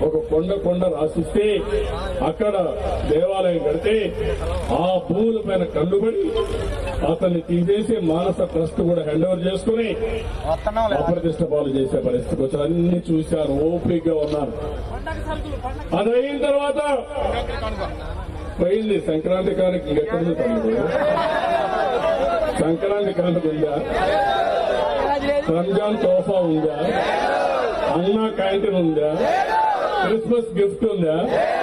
ఒక కొండ కొండ రాసిస్తే అక్కడ దేవాలయం కడితే ఆ భూముల పైన కళ్ళుబడి అతన్ని తీసేసి మానస ట్రస్ట్ కూడా హ్యాండ్ ఓవర్ చేసుకుని అప్రతిష్ట పాలు చేసే పరిస్థితికి వచ్చారు అన్ని చూశారు ఓపికగా ఉన్నారు అది అయిన తర్వాత పోయింది సంక్రాంతి కానికి ఇంకెక్కడుంది తమ్ముడు సంక్రాంతి కానుక ఉందా రంజాన్ తోఫా ఉందా అన్నా క్యాంటీన్ ఉందా క్రిస్మస్ గిఫ్ట్ ఉందా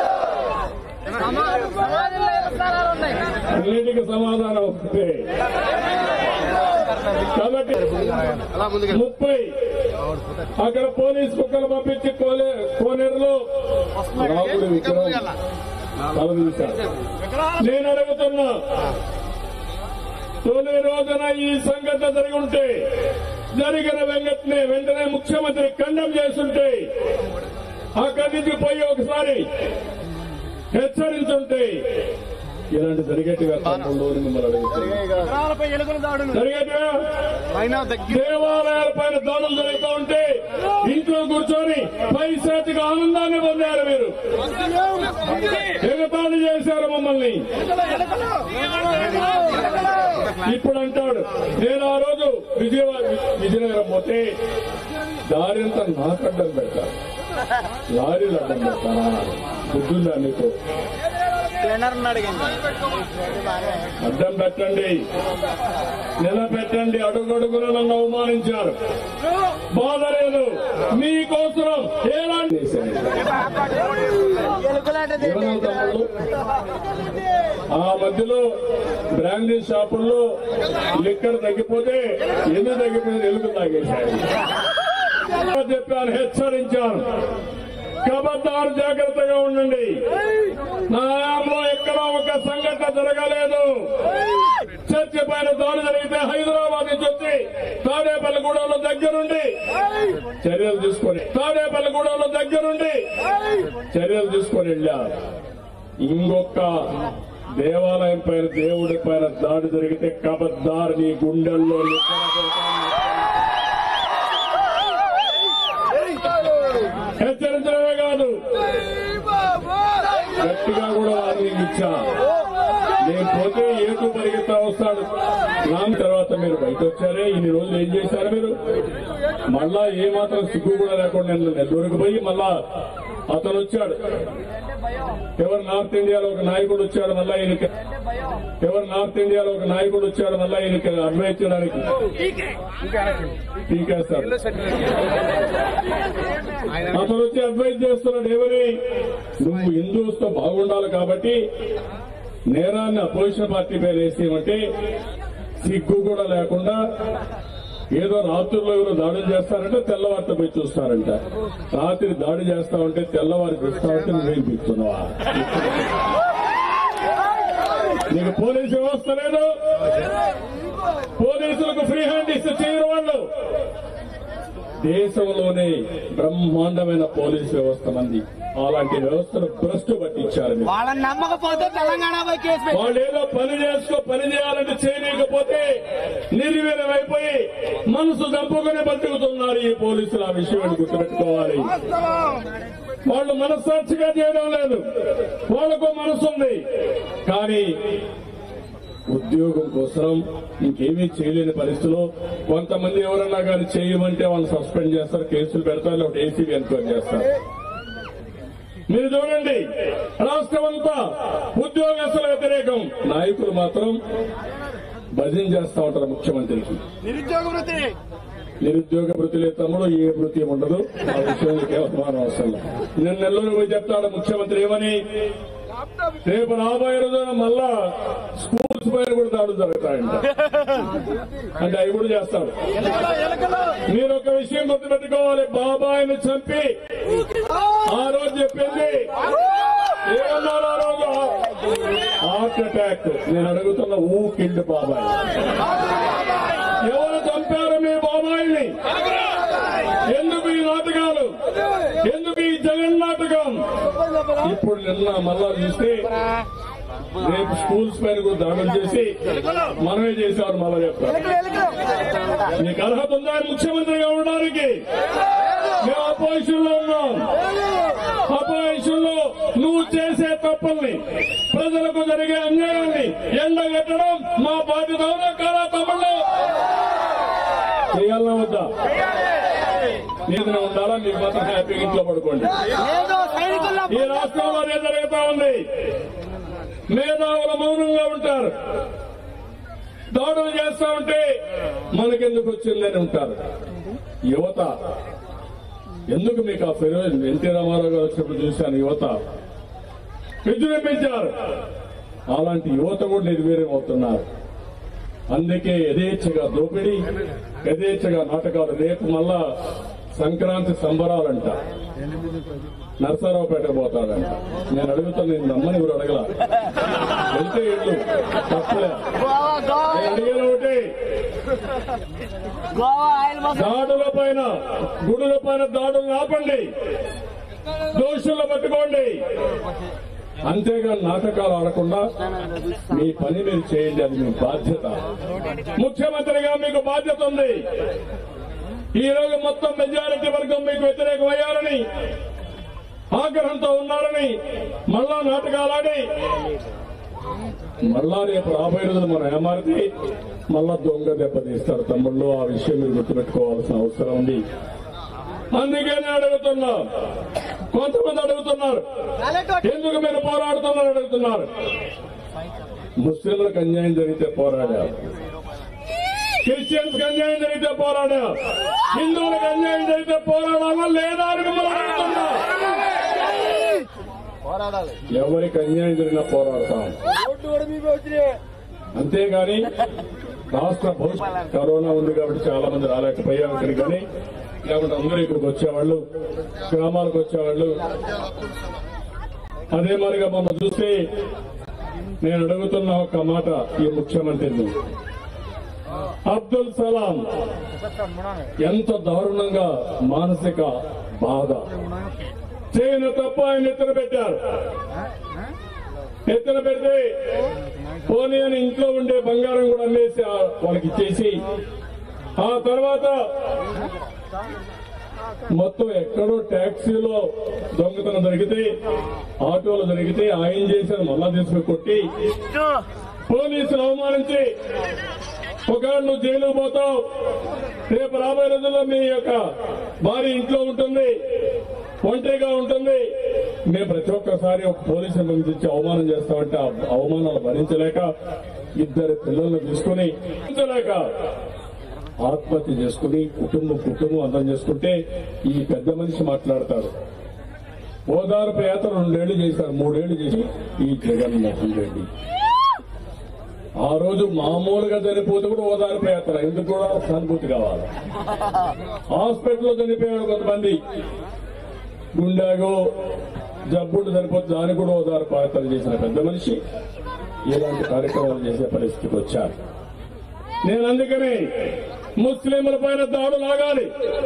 సమాజంలో ఏ స్థానాలు ఉన్నాయి అన్నిటికీ సమాధానం వస్తే కాబట్టి ముప్పై అక్కడ పోలీస్ కుక్కలు పంపించి కోలే కోనేరులో రాముడి విగ్రహం తలదీశారు నేను అడుగుతున్నా తొలి రోజున ఈ సంఘటన జరిగి ఉంటే జరిగిన వెంటనే వెంటనే ముఖ్యమంత్రి ఖండం చేస్తుంటే అక్కడి నుంచి పోయి ఒకసారి హెచ్చరించుంటే ఇలాంటి జరిగేటిగా తమ్ముళ్ళు అని మిమ్మల్ని అడుగుతున్నా విగ్రహాలపై ఎలుకల దాడులు జరిగేటిగా అయినా దగ్గర దేవాలయాల పైన దాడులు జరుగుతూ ఉంటే ఇంట్లో కూర్చొని పైశాచిక ఆనందాన్ని పొందారు మీరు ఎగతాళి చేశారు మమ్మల్ని ఇప్పుడు అంటాడు నేను ఆ రోజు విజయవాడ విజయనగరం పోతే దారింతా నాకు అడ్డం పెడతారు లారీలు అడ్డం పెడతారా బుద్ధుందా నీకు ట్రైనర్ అడిగింది అడ్డం పెట్టండి నిలబెట్టండి అడుగడుగున నన్ను అవమానించారు బాధ లేదు మీకోసం ఎలాంటి ఏమన్నా తమ్ముళ్ళు? ఆ మధ్యలో బ్రాండీ షాపుల్లో లిక్కర్ తగ్గిపోతే ఎందుకు తగ్గిపోయింది ఎలుగు తాగేశారు చెప్పాను హెచ్చరించాను కబద్దారు జాగ్రత్తగా ఉండండి నా హయాంలో ఎక్కడ ఒక సంఘటన జరగలేదు చర్చి పైన దాడి జరిగితే హైదరాబాద్ నుంచి వచ్చి తాడేపల్లిగూడెంలో దగ్గరుండి చర్యలు తీసుకొని తాడేపల్లిగూడెంలో దగ్గరుండి చర్యలు తీసుకొని వెళ్ళారు ఇంకొక దేవాలయం పైన దేవుడి పైన దాడి జరిగితే కబద్దారు నీ గుండెల్లో నిద్రపోతాను. హెచ్చరించడమే కాదు గట్టిగా కూడా వార్నింగ్ ఇచ్చా నేను పోతే ఏటు పరిగెత్తా వస్తాడు రామ్ తర్వాత మీరు బయట వచ్చారే ఇన్ని రోజులు ఏం చేశారు మీరు మళ్ళా ఏ మాత్రం సిగ్గు కూడా లేకుండా నేను నెల్లూరుకు పోయి మళ్ళా అతను వచ్చాడు ఎవరు నార్త్ ఇండియాలో ఒక నాయకుడు వచ్చాడు మళ్ళా ఈయనకి ఎవరు నార్త్ ఇండియాలో ఒక నాయకుడు వచ్చాడు మళ్ళా ఈయనకి అడ్వైస్ చేయడానికి పీకేస్తాడు అతను వచ్చి అడ్వైజ్ చేస్తున్నాడు ఏమని నువ్వు హిందూస్ తో బాగుండాలి కాబట్టి నేరాన్ని అపోజిషన్ పార్టీ పేరు వేసేయమంటే సిగ్గు కూడా లేకుండా ఏదో రాత్రుల్లో ఎవరో దాడులు చేస్తారంటే తెల్లవారితో పోయి చూస్తారంట రాత్రి దాడి చేస్తామంటే తెల్లవారి చూస్తామంటే నువ్వేం పిస్తున్నావా నీకు పోలీసు వ్యవస్థ లేదు పోలీసులకు ఫ్రీ హ్యాండ్ ఇస్తే చేయరు వాళ్ళు దేశంలోనే బ్రహ్మాండమైన పోలీస్ వ్యవస్థ మంది అలాంటి వ్యవస్థను భ్రష్టు పట్టించారు మీరు. వాళ్ళని నమ్మకపోతే తెలంగాణ పై కేసు పెట్టి వాళ్ళు ఏదో పని చేసుకో పని చేయాలంటే చేయలేకపోతే నిర్వీర్యమైపోయి మనసు చంపుకుని బతుకుతున్నారు ఈ పోలీసులు ఆ విషయం గుర్తుపెట్టుకోవాలి వాళ్ళు మనస్సాక్షిగా చేయడం లేదు వాళ్ళకు మనసు ఉంది కానీ ఉద్యోగం కోసం ఇంకేమీ చేయలేని పరిస్థితిలో కొంతమంది ఎవరన్నా కానీ చేయమంటే వాళ్ళు సస్పెండ్ చేస్తారు కేసులు పెడతారు లేకపోతే ఏసీబీ ఎంక్వైరీ చేస్తారు మీరు చూడండి రాష్ట్రం అంతా ఉద్యోగస్తుల వ్యతిరేకం నాయకులు మాత్రం భజన చేస్తా ఉంటారు ముఖ్యమంత్రికి నిరుద్యోగ వృత్తి నిరుద్యోగ వృత్తిలే తమ్ముడు ఏ వృత్తి ఉండదు ఆ విషయంలో కేవలం అవసరం లేదు. నిన్న నెల్లూరు పోయి చెప్తాడు ముఖ్యమంత్రి ఏమని రేపు రాబోయే రోజున మళ్ళా స్కూల్స్ పైన కూడా దాడులు జరుగుతాయంట అంటే అవి కూడా చేస్తాడు మీరు ఒక విషయం గుర్తుపెట్టుకోవాలి బాబాయిని చంపి ఆ రోజు చెప్పింది ఏమన్నారు ఆ రోజు హార్ట్ అటాక్ నేను అడుగుతున్న ఊ కిల్డ్ బాబాయ్ ఎవరు చంపారు మీ బాబాయిని ఎందుకు ఈ నాటకాలు ఎందుకు ఈ జగన్ నాటకం ఇప్పుడు నిన్న మళ్ళా చూస్తే రేపు స్కూల్స్ పైన కూడా దాడులు చేసి మనమే చేసేవారు మళ్ళా చెప్తారు నీకు అర్హత ఉందా ముఖ్యమంత్రిగా ఉండడానికి మేము అపోజిషన్ లో ఉన్నాం జరిగే అన్యాయాన్ని ఎండగట్టడం మా బాధ్యత అవునా కాదా తమ్ముళ్ళు చేయాలన్నా వద్దా నీతిని ఉండాలా మీకు మాత్రం హ్యాపీగా ఇంట్లో పడుకోండి ఏదో సైనికుల్లో ఈ రాష్ట్రంలో అదే జరుగుతా ఉంది మేధావులు మౌనంగా ఉంటారు దాడులు చేస్తా ఉంటే మనకెందుకు వచ్చిందని ఉంటారు యువత ఎందుకు మీకు ఆ ఫిరోజ్ ఎన్టీ రామారావు గారు వచ్చినప్పుడు చూశాను యువత విజృంభించారు అలాంటి యువత కూడా నిర్వీర్యం అవుతున్నారు అందుకే యథేచ్ఛగా దోపిడీ యథేచ్ఛగా నాటకాలు రేపు మళ్ళా సంక్రాంతి సంబరాలంట నర్సరావుపేట పోతాడంట నేను అడుగుతాను నేను నమ్మని ఎవరు అడగల వెళ్తే ఇల్లు తప్పలే గోవా గోవా నేను అడిగేది ఒకటి గోవా ఆయిల్ మసాలా దాడుల పైన గుడుల పైన దాడులు ఆపండి దోషులను పట్టుకోండి అంతేగాని నాటకాలు ఆడకుండా మీ పని మీరు చేయండి అది మీ బాధ్యత ముఖ్యమంత్రిగా మీకు బాధ్యత ఉంది ఈ రోజు మొత్తం మెజారిటీ వర్గం మీకు వ్యతిరేకమయ్యారని ఆగ్రహంతో ఉన్నారని మళ్ళా నాటకాలాడి మళ్ళా రేపు రాబోయే రోజులు మనం ఏమారితే మళ్ళా దొంగ దెబ్బతీస్తారు తమ్ముళ్ళు ఆ విషయం మీరు గుర్తుపెట్టుకోవాల్సిన అవసరం ఉంది అందుకే నేను అడుగుతున్నా కొంతమంది అడుగుతున్నారు ఎందుకు మీరు పోరాడుతున్నారు అడుగుతున్నారు ముస్లింలకు అన్యాయం జరిగితే పోరాడారు క్రిస్టియన్స్ కి అన్యాయం జరిగితే పోరాడా హిందువులకు అన్యాయం జరిగితే పోరాడాలా లేదా అని మిమ్మల్ని అడుగుతున్నా పోరాడాలి ఎవరికి అన్యాయం జరిగినా పోరాడతాం అంతేగాని రాష్ట్ర భవిష్యత్ కరోనా ఉంది కాబట్టి చాలా మంది రాలేకపోయాం ఇక్కడికి కానీ లేకుంటే అందరూ ఇక్కడికి వచ్చేవాళ్ళు గ్రామాలకు వచ్చేవాళ్ళు అదే మరిగా మనం చూస్తే నేను అడుగుతున్న ఒక మాట ఈ ముఖ్యమంత్రిని అబ్దుల్ సలాం ఎంత దారుణంగా మానసిక బాధ చేయను తప్ప ఆయన ఎత్తున పెట్టారు ఎత్తున పెడితే పోనీ అని ఇంట్లో ఉండే బంగారం కూడా అమ్మేసి ఆ వాళ్ళకి ఇచ్చేసి ఆ తర్వాత మొత్తం ఎక్కడో ట్యాక్సీలో దొంగతనం జరిగితే ఆటోలో జరిగితే ఆయన చేసిన మళ్ళా తీసుకుని కొట్టి పోలీసులు అవమానించి ఒకవేళ నువ్వు జైలుకు పోతావు రేపు రాబోయే రోజుల్లో మీ యొక్క భార్య ఇంట్లో ఉంటుంది ఒంటరిగా ఉంటుంది మేము ప్రతి ఒక్కసారి ఒక పోలీసుని పంపించి అవమానం చేస్తామంటే ఆ అవమానాలు భరించలేక ఇద్దరు పిల్లల్ని తీసుకుని భరించలేక ఆత్మహత్య చేసుకుని కుటుంబం కుటుంబం అర్థం చేసుకుంటే ఈ పెద్ద మనిషి మాట్లాడతాడు ఓదార్పు యాత్ర రెండేళ్లు చేశారు మూడేళ్లు చేసి ఈ జగన్మోహన్ రెడ్డి ఆ రోజు మామూలుగా చనిపోతే కూడా ఓదార్పు యాత్ర ఎందుకు కూడా సానుభూతి కావాలి హాస్పిటల్లో చనిపోయాడు కొంతమంది గుండాగో జబ్బుండి చనిపోతే దానికి కూడా ఓదార్పు యాత్ర చేసిన పెద్ద మనిషి ఇలాంటి కార్యక్రమాలు చేసే పరిస్థితికి వచ్చారు నేను అందుకని ముస్లింల పైన దాడులు ఆగాలి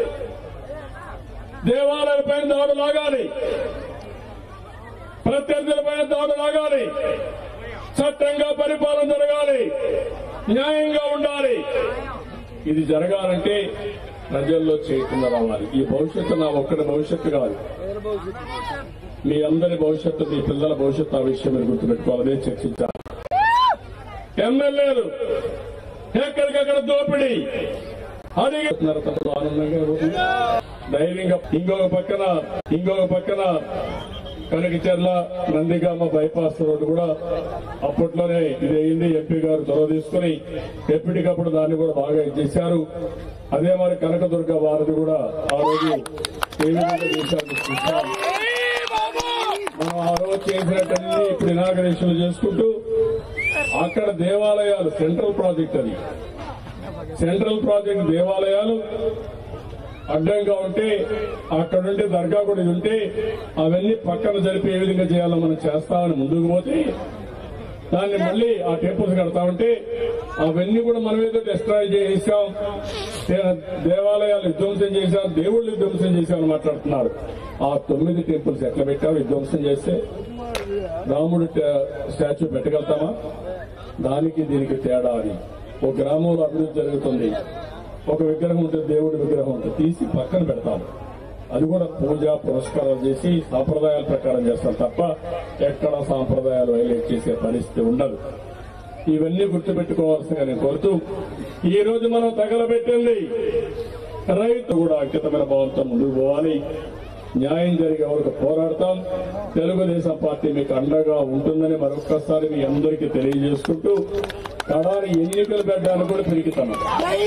దేవాలయాల పైన దాడులు ఆగాలి ప్రత్యర్థుల పైన దాడులు ఆగాలి చట్టంగా పరిపాలన జరగాలి న్యాయంగా ఉండాలి ఇది జరగాలంటే ప్రజల్లో చైతన్యం రావాలి ఈ భవిష్యత్తు నా ఒక్కడి భవిష్యత్తు కాదు మీ అందరి భవిష్యత్తు మీ పిల్లల భవిష్యత్తు ఆ విషయం మీరు గుర్తుపెట్టుకోవాలి అదే చర్చించాలి ఎమ్మెల్యేలు ఎక్కడికక్కడ దోపిడీ అడిగిస్తున్నారు తమకు ఆనందంగా ఉంది. ధైర్యంగా ఇంకొక పక్కన ఇంకొక పక్కన కనకచెర్ల నందిగామ బైపాస్ రోడ్డు కూడా అప్పట్లోనే ఇది అయింది ఎంపీ గారు చొరవ తీసుకుని ఎప్పటికప్పుడు దాన్ని కూడా బాగా ఇచ్చేశారు అదే మరి కనకదుర్గ వారిది కూడా ఆ రోజు ఏ విధంగా చేశారు చూశారు. మనం ఆ రోజు చేసినట్టన్నీ ఇప్పుడు ఇనాగరేషన్ చేసుకుంటూ అక్కడ దేవాలయాలు సెంట్రల్ ప్రాజెక్ట్ అది సెంట్రల్ ప్రాజెక్ట్ దేవాలయాలు అడ్డంగా ఉంటే అక్కడ ఉంటే దర్గా కూడా ఇది ఉంటే అవన్నీ పక్కన జరిపి ఏ విధంగా చేయాలో మనం చేస్తామని ముందుకు పోతే దాన్ని మళ్ళీ ఆ టెంపుల్స్ కడతా ఉంటే అవన్నీ కూడా మనం ఏదో డిస్ట్రాయ్ చేసాం దే- దేవాలయాలు విధ్వంసం చేశాం దేవుళ్ళు విధ్వంసం చేశామని మాట్లాడుతున్నారు ఆ తొమ్మిది టెంపుల్స్ ఎట్లా పెట్టావు విధ్వంసం చేస్తే రాముడు ట- స్టాచ్యూ పెట్టగలుగుతామా దానికి దీనికి తేడా అని ఒక గ్రామంలో అభివృద్ధి జరుగుతుంది ఒక విగ్రహం ఉంటుంది దేవుడి విగ్రహం ఉంటుంది తీసి పక్కన పెడతాం అది కూడా పూజ పురస్కారాలు చేసి సాంప్రదాయాల ప్రకారం చేస్తారు తప్ప ఎక్కడ సాంప్రదాయాలు వైలేట్ చేసే పరిస్థితి ఉండదు ఇవన్నీ గుర్తుపెట్టుకోవాల్సిందిగా నేను కోరుతూ ఈ రోజు మనం తగలబెట్టింది రైతు కూడా అంకితమైన భావంతో ముందుకు పోవాలి న్యాయం జరిగే వరకు పోరాడతాం తెలుగుదేశం పార్టీ మీకు అండగా ఉంటుందని మరొక్కసారి మీ అందరికీ తెలియజేసుకుంటూ కడాని ఎన్నికలు పెట్టడానికి కూడా పెరుగుతున్నాం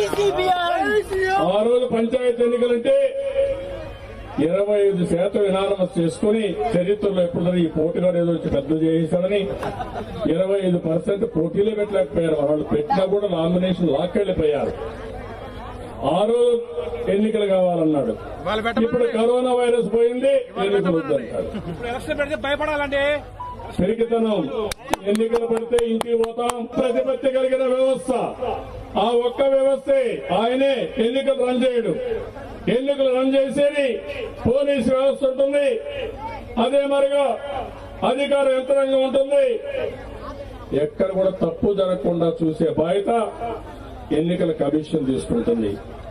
ఆ రోజు పంచాయతీ ఎన్నికలంటే ఇరవై ఐదు శాతం వినానమస్ చేసుకుని చరిత్రలో ఎప్పుడు ఈ పోటీగాడు ఏదో వచ్చి పెద్ద చేశాడని ఇరవై ఐదు పర్సెంట్ పోటీలే పెట్టలేకపోయారు వాళ్ళు పెట్టినా కూడా నామినేషన్ లాక్కెళ్లిపోయారు ఆ రోజు ఎన్నికలు కావాలన్నాడు ఇప్పుడు కరోనా వైరస్ పోయింది ఎన్నికలు వద్దంటాడు ఇప్పుడు ఎలక్షన్ పెడితే భయపడాలండి పెరిగితనం ఎన్నికలు పడితే ఇంటికి పోతాం ప్రతిపత్తి కలిగిన వ్యవస్థ ఆ ఒక్క వ్యవస్థే ఆయనే ఎన్నికలు రన్ చేయడు ఎన్నికలు రన్ చేసేది పోలీసు వ్యవస్థ ఉంటుంది అదే మరిగా అధికార యంత్రాంగం ఉంటుంది ఎక్కడ కూడా తప్పు జరగకుండా చూసే బాధ్యత ఎన్నికల కమిషన్ తీసుకుంటుంది